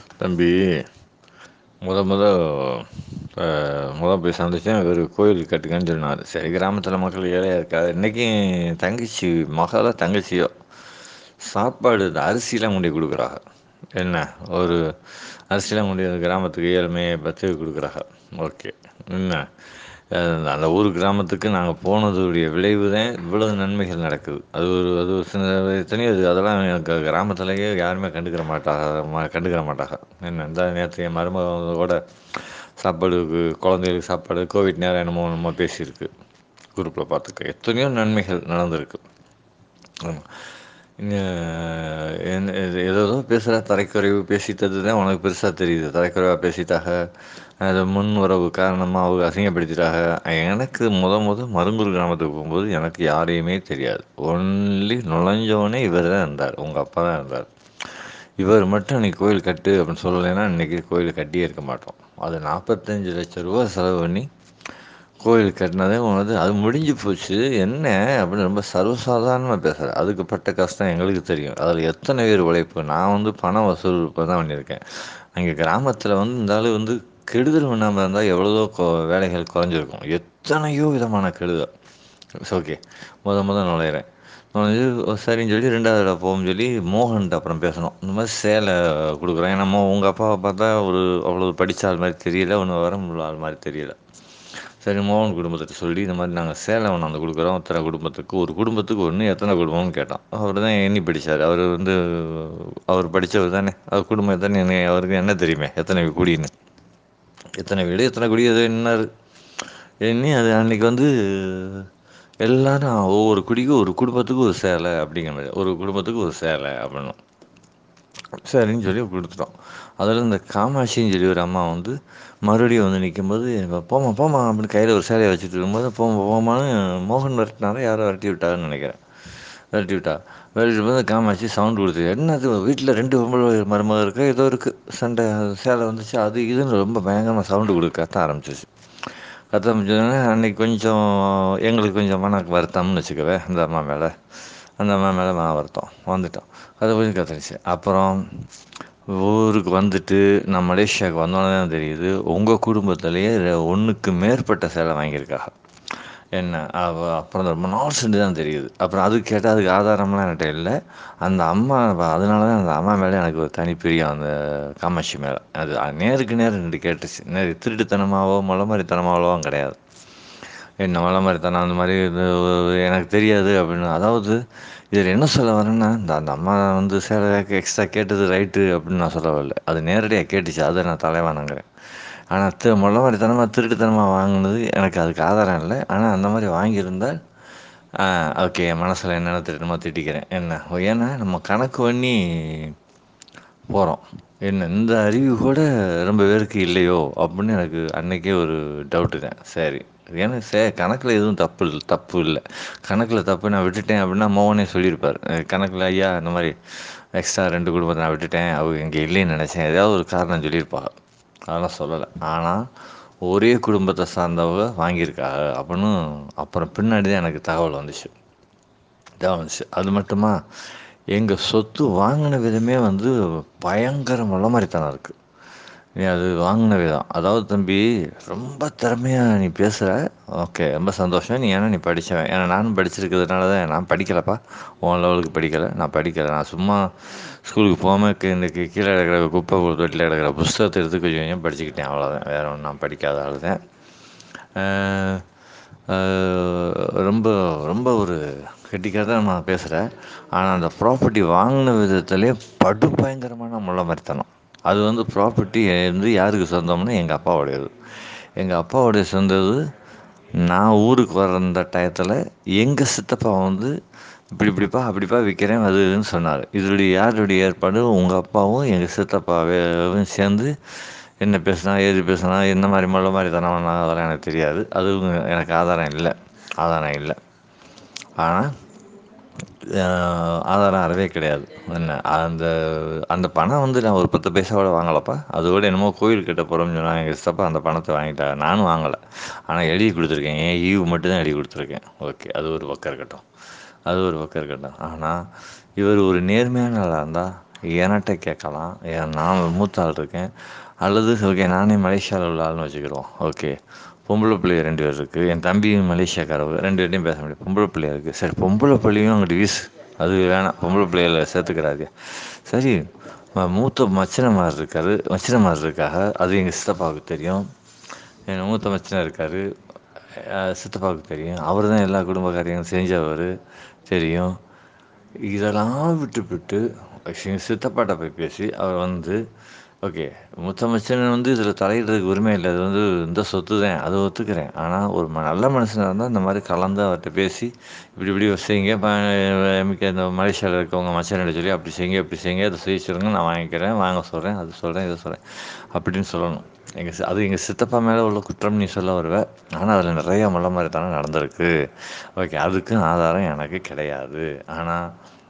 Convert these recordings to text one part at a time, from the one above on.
தம்பி முத முத அ முத போய் சந்திச்சே அவரு கோயில் கட்டுங்கன்னு சொன்னாரு சரி கிராமத்துல மக்கள் ஏழையா இருக்காக இன்னைக்கு தங்கச்சி மகளோ தங்கச்சியோ சாப்பாடு இந்த அரிசிலா கொண்டோய் குடுக்குறாக என்ன ஒரு அரிசிலா கொண்டோய் அந்த கிராமத்துக்கு ஏழ்மைய பக்தர்களுக்கு குடுக்குறாக ஓகே என்ன அ அந்த ஊர் கிராமத்துக்கு நாங்க போனதுடைய விளைவுதே இவ்வளவு நன்மைகள் நடக்குது அது ஒரு அது ஒரு சின்ன எத்தனையோ இது அதெல்லா க கிராமத்துலயே யாருமே கண்டுக்கிற மாட்டாக ம கண்டுக்கிற மாட்டாக என்ன இந்தா நேத்து என் மருமக கூட சாப்பாடுக்கு கொழந்தைகளுக்கு சாப்பாடு கோவிட் நேர என்னமோ என்னமோ பேசியிருக்கு குரூப்ல பாத்துருக்கே எத்தனையோ நன்மைகள் நடந்திருக்கு ஆமா இங்க என்ன இது ஏதேதோ பேசுறா தரைக்குறைவு பேசிட்டதுதா உனக்கு பெருசா தெரியுது தரைக்குறைவா பேசிட்டாக அது முன் உறவு காரணமா அவங்க அசிங்கப்படுத்திட்டாக எனக்கு மொத மொத மருங்கூர் கிராமத்துக்கு போம்போது எனக்கு யாரையுமே தெரியாது ஒன்லி நுழைஞ்சோனே இவரு தா இருந்தார் உங்க அப்பா தா இருந்தார் இவர் மட்டு அன்னைக்கு கோயில் கட்டு அப்டின்னு சொல்லலேன்னா இன்னைக்கு கோயில் கட்டியே இருக்க மாட்டோ அது நாப்பத்தஞ்சு லட்ச ரூவா செலவு பண்ணி கோயில் கட்னதே உனது அது முடிஞ்சு போச்சு என்ன அப்டின்னு ரொம்ப சர்வசாதாரணமா பேசுற அதுக்கு பட்ட கஷ்ட எங்களுக்கு தெரியு அதுல எத்தன பேர் உழைப்பு நா வந்து பண வசூல் இப்பதா பண்ணியிருக்கே அங்க கிராமத்துல வந்து இந்தாலு வந்து கெடுதல் பண்ணாம இருந்தா எவ்வளவோ கொ வேலைகள் கொறஞ்சிருக்கு எத்தனையோ விதமான கெடுதல் இட்ஸ் ஓகே மொத மொத நுழையிறே நுழஞ்சு சரின்னு சொல்லி ரெண்டாவது தடவ போவோம்னு சொல்லி மோகன்ட்ட அப்புற பேசுனோ இந்த மாரி சேல குடுக்குறோ ஏன்னா மோ உங்க அப்பாவ பாத்தா ஒரு அவ்வளவு படிச்ச ஆள் மாரி தெரியல ஒன்னு வெவரம் உள்ள ஆள் மாரி தெரியல சரி மோகன் குடும்பத்துட்ட சொல்லி இந்த மாரி நாங்க சேல கொண்டாந்து குடுக்குறோ இத்தன குடும்பத்துக்கு ஒரு குடும்பத்துக்கு ஒன்னு எத்தன குடும்பம்னு கேட்டோ அவரு தா எண்ணி படிச்சாரு அவரு வந்து அவர் படிச்சவர் தானே அவர் குடும்ப எத்தனைன்னு அவருக்கு எண்ண தெரியுமே எத்தன குடின்னு எத்தன வீடு எத்தன குடி அது எண்ணாரு எண்ணி அது அன்னைக்கு வந்து எல்லாரு ஒவ்வொரு குடிக்கு ஒரு குடும்பத்துக்கு ஒரு சேல அப்டிங்கிற மாரி ஒரு குடும்பத்துக்கு ஒரு சேல அப்டின்னோ சரின்னு சொல்லி குடுத்துட்டோ அதுல இந்த காமாட்சின்னு சொல்லி ஒரு அம்மா வந்து மறுபடியு வந்து நிக்கும்போது போமா போமா அப்டின்னு கையில ஒரு சேலய வச்சுட்டு இருக்கும்போது போமா போமான்னு மோகன் னாரா யாரோ வெரட்டி விட்டாங்கன்னு நெனைக்கிறே வெரட்டி விட்டா வெரட்டி விட்டபோது காமாட்சி சவுண்ட் குடுத்து என்னது வீட்ல ரெண்டு பொம்பள மருமக இருக்கு ஏதோ இருக்கு சண்ட சேல வந்துச்சு அது இதுன்னு ரொம்ப பயங்கரமா சவுண்டு குடுக்க கத்த ஆரம்பிச்சிருச்சு கத்த ஆரம்பிச்சோனே அன்னைக்கு கொஞ்சோ எங்களுக்கு கொஞ்சோ மன வருத்தம்னு வச்சுக்கவே அந்த அம்மா மேல அந்த அம்மா மேல மன வருத்தோ வந்துட்டோ அது கொஞ்ச கத்துனுச்சு அப்புறோ ஊருக்கு வந்துட்டு நா மலேசியாவுக்கு வந்தோனே தா தெரியுது உங்க குடும்பத்துலயே ஒன்னுக்கு மேற்பட்ட சேல வாங்கியிருக்காக என்ன அவ அப்புற ரொம்ப நாள் சென்று தா தெரியுது அப்புற அதுக்கு கேட்டா அதுக்கு ஆதாரம்லா என்ட்ட இல்ல அந்த அம்மா அதனால தா அந்த அம்மா மேலே எனக்கு ஒரு தனி பிரியோ அந்த காமாட்சி மேல அது நேருக்கு நேர் நிண்டு கேட்டுச்சு நே திருட்டுத்தனமாவோ மொள்ள மாரித்தனமாவோ கெடையாது என்ன மொள்ள மாரித்தனோ அந்த மாரி இது எனக்கு தெரியாது அப்டின்னு அதாவது இதுல என்ன சொல்ல வரேன்னா இந்த அந்த அம்மா வந்து சேல எக்ஸ்ட்ரா கேட்டது ரைட்டு அப்டின்னு நா சொல்ல வரல அது நேரடியா கேட்டுச்சு அத நா தலைவணங்குறே ஆனா து மொள்ள மாரித்தனமா திருட்டுத்தனமா வாங்குனது எனக்கு அதுக்கு ஆதார இல்ல ஆனா அந்த மாரி வாங்கியிருந்தா ஆ ஓகே எ மனசுல என்ன நெனச்சிருக்கணுமோ திட்டிக்கிறே என்ன ஏன்னா நம்ம கணக்கு பண்ணி போறோ என்ன இந்த அறிவு கூட ரொம்ப பேருக்கு இல்லையோ அப்டின்னு எனக்கு அன்னைக்கே ஒரு டவுட்டு தா சரி ஏன்னா சே கணக்குல எதுவு தப்பு தப்பு இல்ல கணக்குல தப்பு நா விட்டுட்டே அப்டின்னா மோகனே சொல்லியிருப்பாரு கணக்குல ஐயா இந்த மாரி எக்ஸ்ட்ரா ரெண்டு குடும்பத்த நா விட்டுட்டே அவங்க இங்க இல்லைன்னு நெனச்சே ஏதாவது ஒரு காரணோ சொல்லியிருப்பாக அதெல்லா சொல்லல ஆனா ஒரே குடும்பத்த சார்ந்தவங்க வாங்கியிருக்காக அப்புட்னு அப்புற பின்னாடி தா எனக்கு தகவல் வந்துச்சு தகவல் வந்துச்சு அது மட்டுமா எங்க சொத்து வாங்குன விதமே வந்து பயங்கர மொள்ள மாரித்தனோ இருக்கு நீ அது வாங்குன விதோ அதாவது தம்பி ரொம்ப திறமையா நீ பேசுற ஓகே ரொம்ப சந்தோஷோ நீ ஏன்னா நீ படிச்சவ ஏன்னா நானு படிச்சிருக்கிறதுனால தா நா படிக்கலப்பா ஓ லெவலுக்கு படிக்கல நா படிக்கல நா சும்மா ஸ்கூலுக்கு போகாம இந்த கீழ கெடக்குற குப்ப தொட்டில கெடக்குற புஸ்தகத்த எடுத்து கொஞ்ச கொஞ்சோ படிச்சுக்கிட்டே அவ்வளோதா வேற ஒன்னு நா படிக்காத ஆளு தா ஆ ஆ ரொம்ப ரொம்ப ஒரு கெட்டிக்காரத்தனமா பேசுற ஆனா அந்த ப்ராப்பர்ட்டி வாங்குன விதத்துலயே படு பயங்கரமான மொள்ள மாரித்தனோ அது வந்து ப்ராப்பர்ட்டி வந்து யாருக்கு சொந்தம்னா எங்க அப்பாவுடையது எங்க அப்பாவுடைய சொந்தது நா ஊருக்கு வர அந்த டயத்துல எங்க சித்தப்பா வந்து இப்டி இப்டிப்பா அப்டிப்பா விக்கிறே அது இதுன்னு சொன்னாரு இதனுடைய யாருடைய ஏற்பாடு உங்க அப்பாவு எங்க சித்தப்பாவு சேந்து என்ன பேசுனா ஏது பேசுனா என்ன மாரி மொள்ள மாரித்தனோ பண்ணாங்க அதெல்லா எனக்கு தெரியாது அதுவு எனக்கு ஆதாரோ இல்ல ஆதாரோ இல்ல ஆனா ஆ ஆதாரோ அறவே கெடையாது என்ன அந்த அந்த பணோ வந்து நா ஒரு பத்து பைசா கூட வாங்கலப்பா அது கூட என்னமோ கோயில் கட்ட போறோம்னு சொன்னாங்க எங்க சித்தப்பா அந்த பணத்த வாங்கிட்டாரு நானு வாங்கல ஆனா எழுதி குடுத்துருக்கே ஏ ஈவு மட்டு தா எழுதி குடுத்துருக்கே ஓகே அது ஒரு பக்கோ இருக்கட்டு அது ஒரு பக்கோ இருக்கட்டு ஆனா இவர் ஒரு நேர்மையான ஆளா இருந்தா எனட்ட கேட்கலாம் ஏன் நான் மூத்த ஆள் இருக்கேன் அல்லது ஓகே நானே மலேசியாவில் உள்ள ஆள்னு வச்சுக்கிடுவோம் ஓகே பொம்பளை பிள்ளைய ரெண்டு பேர் இருக்குது என் தம்பியும் மலேசியாக்காரவங்க ரெண்டு பேர்ட்டையும் பேச முடியும் பொம்பளை பிள்ளையா இருக்குது சரி பொம்பளை பிள்ளையும் அங்கிட்டு வீசு அது வேணாம் பொம்பளை பிள்ளைகளை சேர்த்துக்கிறாரு சரி ம- மூத்த மச்சினமார் இருக்காரு மச்சினமார் இருக்காக அது எங்கள் சித்தப்பாவுக்கு தெரியும் என் மூத்த மச்சினர் இருக்கார் சித்தப்பாவுக்கு தெரியும் அவர் தான் எல்லா குடும்ப காரியங்களும் செஞ்சவர் தெரியும் இதெல்லாம் விட்டுவிட்டு எங்கள் சித்தப்பாட்ட போய் பேசி அவர் வந்து ஓகே மூத்த மச்சன் வந்து இதில் தலையிடுறதுக்கு உரிமை இல்லை அது வந்து இந்த சொத்து தான் அதை ஒத்துக்கிறேன் ஆனால் ஒரு ம- நல்ல மனுஷனாக இருந்தால் இந்த மாதிரி கலந்து அவர்கிட்ட பேசி இப்படி இப்படி செய்யுங்க ப- மிக்க இந்த மலேசியாவில் இருக்கவங்க மச்சனிட சொல்லி அப்படி செய்யுங்க இப்படி செய்யுங்க அதை செய்ய சொல்லுங்க நான் வாங்கிக்கிறேன் வாங்க சொல்கிறேன் அது சொல்கிறேன் இதை சொல்கிறேன் அப்படின்னு சொல்லணும் எங்கள் அது எங்கள் சித்தப்பா மேலே உள்ள குற்றம் நீ சொல்ல வருவ ஆனால் அதில் நிறைய முள்ள மாதிரி தானே நடந்திருக்கு ஓகே அதுக்கும் ஆதாரம் எனக்கு கிடையாது ஆனால்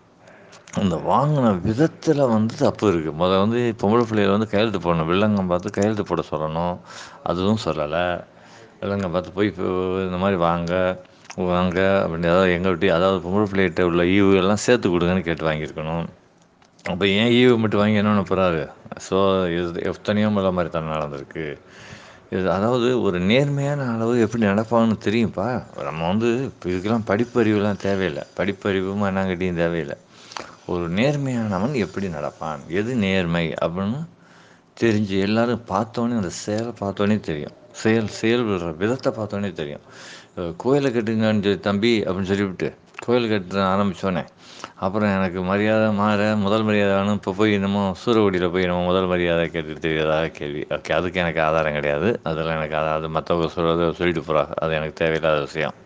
அந்த வாங்கின விதத்தில் வந்து தப்பு இருக்குது முதல்ல வந்து பொம்பளை பிள்ளைகள் வந்து கையெழுத்து போடணும் வில்லங்கம் பார்த்து கையெழுத்து போட சொல்லணும் அதுவும் சொல்லலை வில்லங்கம் பார்த்து போய் இப்போ இந்த மாதிரி வாங்க வாங்க அப்படின்னு அதாவது எங்கள்கிட்ட அதாவது பொம்பளை பிள்ளைகிட்ட உள்ள ஈவு எல்லாம் சேர்த்து கொடுங்கன்னு கேட்டு வாங்கியிருக்கணும் அப்போ ஏன் ஈவு மட்டும் வாங்கி என்ன பண்ண போகிறாரு ஸோ இது எத்தனையோ முள்ள மாதிரி தானே நடந்திருக்கு இது அதாவது ஒரு நேர்மையான அளவு எப்படி நடப்பாங்கன்னு தெரியும்ப்பா நம்ம வந்து இப்போ இதுக்கெல்லாம் படிப்பறிவுலாம் தேவையில்லை படிப்பறிவும் என்னங்கட்டியும் தேவையில்லை ஒரு நேர்மையானவன் எப்படி நடப்பான் எது நேர்மை அப்படின்னு தெரிஞ்சு எல்லாரும் பார்த்தோன்னே அந்த செயலை பார்த்தோன்னே தெரியும் செயல் செயல் விடுற விதத்தை பார்த்தோன்னே தெரியும் அஹ் கோயிலை கட்டுங்கன்னு சொல்லி தம்பி அப்படின்னு சொல்லிவிட்டு கோயில் கட்ட ஆரம்பித்தோன்னே அப்புறம் எனக்கு மரியாதை மாற முதல் மரியாதை வேணும் இப்போ போய் என்னமோ சூரக்குடியில் போய் நம்ம முதல் மரியாதை கேட்டுட்டு தெரியாதாக கேள்வி ஓகே அதுக்கு எனக்கு ஆதாரம் கிடையாது அதெல்லாம் எனக்கு அதாவது மற்றவங்க சொல்கிறத சொல்லிட்டு போகிறாங்க அது எனக்கு தேவையில்லாத விஷயம்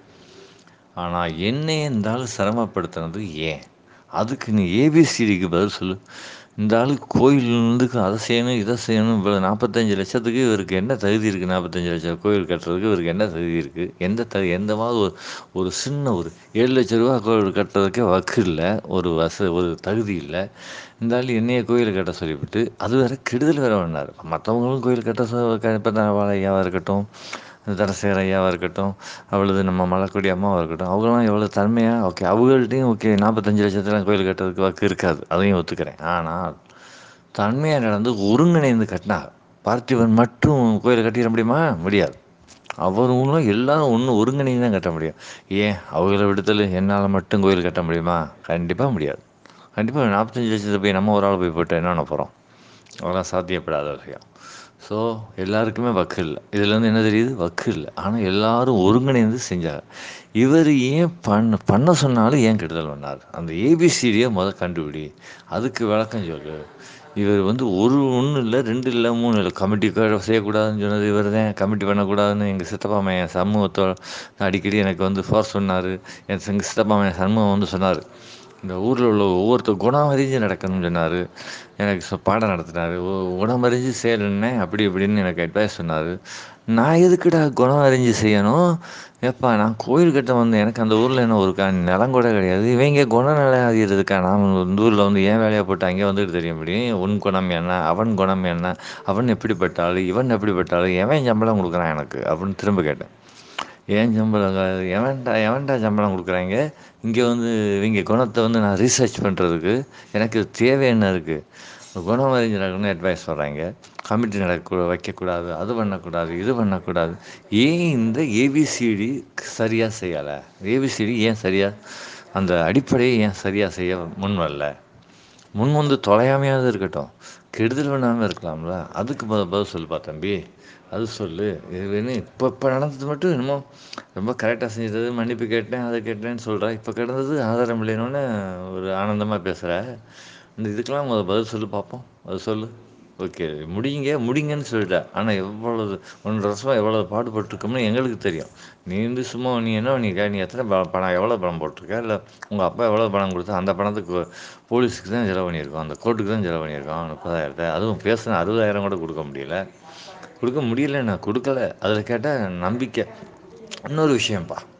ஆனால் என்னை இந்த ஆள் சிரமப்படுத்துனது ஏன் அதுக்கு நீ ஏபிசிடிக்கு பதில் சொல்லு இந்த ஆளு கோயிலேருந்து அதை செய்யணும் இதை செய்யணும் இப்போ நாற்பத்தஞ்சு லட்சத்துக்கு இவருக்கு என்ன தகுதி இருக்குது நாற்பத்தஞ்சு லட்சம் கோயில் கட்டுறதுக்கு இவருக்கு என்ன தகுதி இருக்குது எந்த த எந்த மாதிரி ஒரு ஒரு சின்ன ஒரு ஏழு லட்ச ரூபா கோயில் கட்டுறதுக்கே வக்கு இல்லை ஒரு வச ஒரு தகுதி இல்லை இந்த ஆள் என்னைய கோயில் கட்ட சொல்லிவிட்டு அது வேற கெடுதல் வேற பண்ணார் மற்றவங்களும் கோயில் கட்ட சொ இப்போ ஐயாவாக இருக்கட்டும் தனசேகர் ஐயாவாக இருக்கட்டும் அவளது நம்ம மலக்குடி அம்மாவாக இருக்கட்டும் அவங்களாம் எவ்வளோ தன்மையாக ஓகே அவங்கள்ட்டையும் ஓகே நாற்பத்தஞ்சு லட்சத்துலாம் கோயில் கட்டுறதுக்கு வாக்கு இருக்காது அதையும் ஒத்துக்கிறேன் ஆனால் தன்மையாக நடந்து ஒருங்கிணைந்து கட்டினா பார்த்திபன் மட்டும் கோயில் கட்டிட முடியுமா முடியாது அவர்களும் எல்லாரும் ஒன்று ஒருங்கிணைந்து தான் கட்ட முடியும் ஏன் அவங்கள விடுதல் என்னால் மட்டும் கோயில் கட்ட முடியுமா கண்டிப்பாக முடியாது கண்டிப்பாக நாற்பத்தஞ்சு லட்சத்தை போய் நம்ம ஒரு ஆள் போய் போட்டு என்ன பண்ண போகிறோம் அதெல்லாம் சாத்தியப்படாத விஷயம் ஸோ எல்லாருக்குமே வக்கு இல்லை இதுலேருந்து என்ன தெரியுது வக்கு இல்லை ஆனால் எல்லாரும் ஒருங்கிணைந்து செஞ்சாங்க இவர் ஏன் பண்ண பண்ண சொன்னாலும் ஏன் கெடுதல் பண்ணார் அந்த ஏபிசிடியை முத கண்டுபிடி அதுக்கு விளக்கம் சொல்லு இவர் வந்து ஒரு ஒன்றும் இல்லை ரெண்டு இல்லை மூணு இல்லை கமிட்டி செய்யக்கூடாதுன்னு சொன்னது இவர் தான் கமிட்டி பண்ணக்கூடாதுன்னு எங்கள் சித்தப்பா மையன் சமூகத்தோட அடிக்கடி எனக்கு வந்து ஃபோர்ஸ் சொன்னார் என் எங்கள் சித்தப்பா மையன் சண்முகம் வந்து சொன்னார் இந்த ஊரில் உள்ள ஒவ்வொருத்தர் குணம் அறிஞ்சு நடக்கணும்னு சொன்னார் எனக்கு சொ- பாடம் நடத்தினார் குணம் அறிஞ்சு செய்யணுன்னே அப்படி இப்படின்னு எனக்கு அட்வைஸ் சொன்னார் நான் எதுக்குடா குணம் அறிஞ்சு செய்யணும் ஏப்பா நான் கோயில் கட்ட வந்தேன் எனக்கு அந்த ஊரில் என்ன ஒரு க நிலம் கூட கிடையாது இவங்க குணநிலை அறியறதுக்கா நான் இந்த ஊரில் வந்து ஏன் வேலையை போட்டு அங்கே வந்துட்டு தெரிய முடியும் உன் குணம் என்ன அவன் குணம் என்ன அவன் எப்படிப்பட்ட ஆள் இவன் எப்படிப்பட்ட ஆள் எவன் சம்பளம் கொடுக்குறான் எனக்கு அப்படின்னு திரும்ப கேட்டேன் ஏன் சம்பளம் க- எவன்டா எவன்டா சம்பளம் கொடுக்குறாங்க இங்கே வந்து இவங்க குணத்தை வந்து நான் ரீசர்ச் பண்ணுறதுக்கு எனக்கு தேவை என்ன இருக்குது குணம் அறிஞர்களுக்கு அட்வைஸ் சொல்கிறாங்க கமிட்டி நடக்க வைக்கக்கூடாது அது பண்ணக்கூடாது இது பண்ணக்கூடாது ஏன் இந்த ஏபிசிடி சரியாக செய்யலை ஏபிசிடி ஏன் சரியாக அந்த அடிப்படையை ஏன் சரியாக செய்ய முன் வரல முன் வந்து தொலையாமையாவது இருக்கட்டும் கெடுதல் பண்ணாமல் இருக்கலாம்ல அதுக்கு ப பதில் சொல்லுப்பா தம்பி அது சொல்லு இது வேணும் இப்போ இப்போ நடந்தது மட்டும் என்னமோ ரொம்ப கரெக்டாக செஞ்சது மன்னிப்பு கேட்டேன் அதை கேட்டேன்னு சொல்கிறா இப்போ கிடந்தது ஆதாரம் இல்லைன்னு ஒரு ஆனந்தமாக பேசுகிற இந்த இதுக்கெல்லாம் முத பதில் சொல்லு பார்ப்போம் அது சொல்லு ஓகே முடிங்க முடிங்கன்னு சொல்லிட்டேன் ஆனால் எவ்வளவு ஒன்றரை வருஷம் எவ்வளோ பாடுபட்டிருக்கோம்னு எங்களுக்கு தெரியும் நீ வந்து சும்மா நீ என்ன பண்ணிக்க நீ எத்தனை ப பணம் எவ்வளோ பணம் போட்டிருக்க இல்லை உங்கள் அப்பா எவ்வளோ பணம் கொடுத்தா அந்த பணத்துக்கு போலீஸுக்கு தான் செலவு பண்ணியிருக்கோம் அந்த கோர்ட்டுக்கு தான் செலவு பண்ணியிருக்கோம் முப்பதாயிரத்தை அதுவும் பேசின அறுபதாயிரம் கூட கொடுக்க முடியல கொடுக்க முடியல நான் கொடுக்கல அதில் கேட்டால் நம்பிக்கை இன்னொரு விஷயம்ப்பா